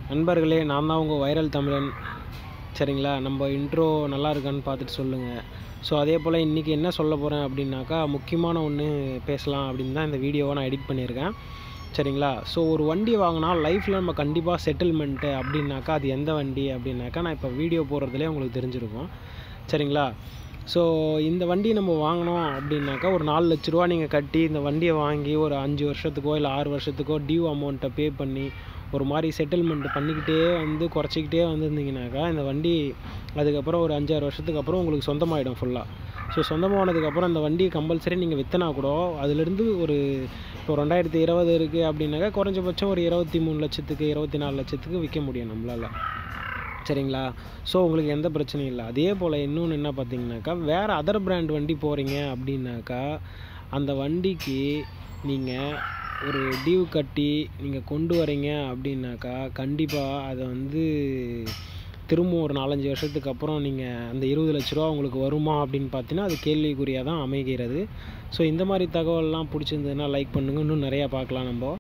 நண்பர்களே நான் தான் உங்கள் வைரல் தமிழன் சரிங்களா நம்ம இன்ட்ரோ நல்லா இருக்கான்னு பார்த்துட்டு சொல்லுங்கள் ஸோ அதே போல் இன்றைக்கி என்ன சொல்ல போகிறேன் அப்படின்னாக்கா முக்கியமான ஒன்று பேசலாம் அப்படின்னு தான் இந்த வீடியோவை நான் எடிட் பண்ணியிருக்கேன் சரிங்களா ஸோ ஒரு வண்டி வாங்கினா லைஃப்பில் நம்ம கண்டிப்பாக செட்டில்மெண்ட்டு அப்படின்னாக்கா அது எந்த வண்டி அப்படின்னாக்கா நான் இப்போ வீடியோ போடுறதுலேயே உங்களுக்கு தெரிஞ்சிருக்கும் சரிங்களா ஸோ இந்த வண்டி நம்ம வாங்கினோம் அப்படின்னாக்கா ஒரு நாலு லட்ச ரூபா நீங்கள் கட்டி இந்த வண்டியை வாங்கி ஒரு அஞ்சு வருஷத்துக்கோ இல்லை ஆறு வருஷத்துக்கோ டியூ அமௌண்ட்டை பே பண்ணி ஒரு மாதிரி செட்டில்மெண்ட் பண்ணிக்கிட்டே வந்து குறைச்சிக்கிட்டே வந்திருந்தீங்கனாக்கா இந்த வண்டி அதுக்கப்புறம் ஒரு அஞ்சாறு வருஷத்துக்கு அப்புறம் உங்களுக்கு சொந்தமாயிடும் ஃபுல்லாக ஸோ சொந்தமானதுக்கப்புறம் அந்த வண்டியை கம்பல்சரி நீங்கள் விற்றனா கூட அதுலேருந்து ஒரு இப்போ ரெண்டாயிரத்தி இருபது இருக்குது அப்படின்னாக்கா குறைஞ்சபட்சம் ஒரு இருபத்தி மூணு லட்சத்துக்கு இருபத்தி நாலு லட்சத்துக்கு விற்க முடியும் நம்மளால் சரிங்களா ஸோ உங்களுக்கு எந்த பிரச்சனையும் இல்லை அதே போல் இன்னொன்று என்ன பார்த்தீங்கன்னாக்கா வேறு அதர் பிராண்ட் வண்டி போகிறீங்க அப்படின்னாக்கா அந்த வண்டிக்கு நீங்கள் ஒரு டியூ கட்டி நீங்கள் கொண்டு வரீங்க அப்படின்னாக்கா கண்டிப்பாக அதை வந்து திரும்ப ஒரு நாலஞ்சு வருஷத்துக்கு அப்புறம் நீங்கள் அந்த இருபது லட்ச ரூபா உங்களுக்கு வருமா அப்படின்னு பார்த்தீங்கன்னா அது கேள்விக்குறியாக தான் அமைகிறது ஸோ இந்த மாதிரி தகவல்லாம் பிடிச்சிருந்ததுன்னா லைக் பண்ணுங்கள் இன்னும் நிறையா பார்க்கலாம் நம்ம